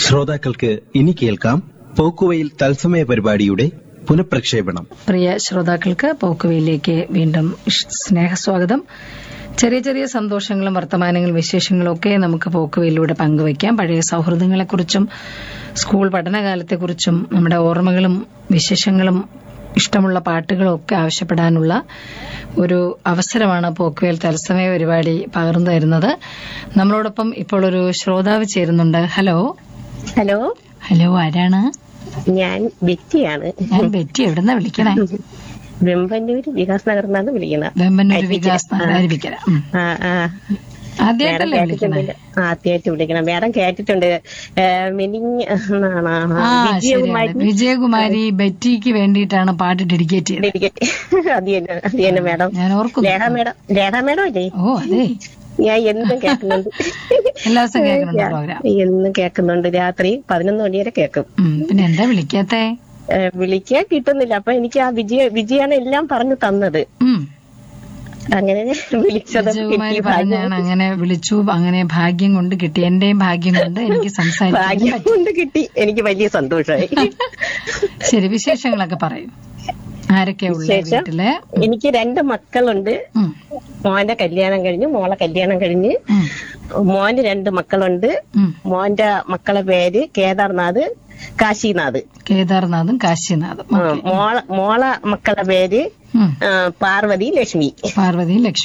ശ്രോതാക്കൾക്ക് ഇനി കേൾക്കാം പോക്കുവയിൽ തത്സമയ പരിപാടിയുടെ പുനഃപ്രക്ഷേപണം പ്രിയ ശ്രോതാക്കൾക്ക് പോക്കുവയിലേക്ക് വീണ്ടും ഇഷ്- സ്നേഹസ്വാഗതം ചെറിയ ചെറിയ സന്തോഷങ്ങളും വർത്തമാനങ്ങളും വിശേഷങ്ങളും ഒക്കെ നമുക്ക് പോക്കുവയിലൂടെ പങ്കുവയ്ക്കാം പഴയ സൗഹൃദങ്ങളെക്കുറിച്ചും സ്കൂൾ പഠനകാലത്തെക്കുറിച്ചും നമ്മുടെ ഓർമ്മകളും വിശേഷങ്ങളും ഇഷ്ടമുള്ള പാട്ടുകളും ഒക്കെ ആവശ്യപ്പെടാനുള്ള ഒരു അവസരമാണ് പോക്കുവേൽ തത്സമയ പരിപാടി പകർന്നു തരുന്നത് നമ്മളോടൊപ്പം ഇപ്പോൾ ഒരു ശ്രോതാവ് ചേരുന്നുണ്ട് ഹലോ ഹലോ ഹലോ ആരാണ് ഞാൻ ബെറ്റിയാണ് ഞാൻ ബെറ്റി എവിടുന്നാ വിളിക്കണേ വെമ്പന്നൂര് വികാസ് നഗറിൽ നിന്നാണ് വിളിക്കുന്നത് വെമ്പന്നൂർ വികാസ് അരുവിക്കര ഉം. ആ ആ ആദ്യമായിട്ടല്ലേ വിളിക്കണേ ആദ്യമായിട്ട് വിളിക്കണം മേഡം കേട്ടിട്ടുണ്ട് മിനിങ് ആ ശരിയാണ് വിജയകുമാരി ബെറ്റിക്ക് വേണ്ടിയിട്ടാണ് പാട്ട് ഡെഡിക്കേറ്റ് ചെയ്തത് അത് തന്നെ അത് തന്നെ മേഡം ഞാൻ ഓർക്കുന്നു ലേഖ മേഡം ലേഖ മേഡം അല്ലേ ഓ അതെ ഞാൻ എന്നും കേൾക്കുന്നുണ്ട് എല്ലാ ദിവസവും കേൾക്കുന്നുണ്ട് പ്രോഗ്രാം എന്നും കേൾക്കുന്നുണ്ട് രാത്രി പതിനൊന്ന് മണി വരെ കേൾക്കും ഉം, പിന്നെ എന്താ വിളിക്കാത്തെ ഏ, വിളിക്കാൻ കിട്ടുന്നില്ല അപ്പൊ എനിക്ക് ആ വിജയ വിജയാണ് എല്ലാം പറഞ്ഞു തന്നത് ഉം അങ്ങനെ വിളിച്ചത് വിജയകുമാരി കിട്ടി പറഞ്ഞാണ് അങ്ങനെ വിളിച്ചു അങ്ങനെ ഭാഗ്യം കൊണ്ട് കിട്ടി എന്റെയും ഭാഗ്യം കൊണ്ട് എനിക്ക് സംസാരിക്കാൻ ഭാഗ്യം പറ്റി കൊണ്ട് കിട്ടി എനിക്ക് വലിയ സന്തോഷമായി ശരി വിശേഷങ്ങളൊക്കെ പറയും ആരൊക്കെയാ ഉള്ള വിശേഷം? വീട്ടില് എനിക്ക് രണ്ട് മക്കളുണ്ട് ഉം, മോന്റെ കല്യാണം കഴിഞ്ഞു മോളെ കല്യാണം കഴിഞ്ഞ് ഉം, മോന് രണ്ട് മക്കളുണ്ട് ഉം. മോന്റെ മക്കളെ പേര് കേദാർനാഥ് കാശിനാഥ് കേദാർനാഥും കാശിനാഥും ആ, മോള മോളെ മക്കളെ പേര് ഉം. ആ, പാർവതി ലക്ഷ്മി പാർവതി ലക്ഷ്മി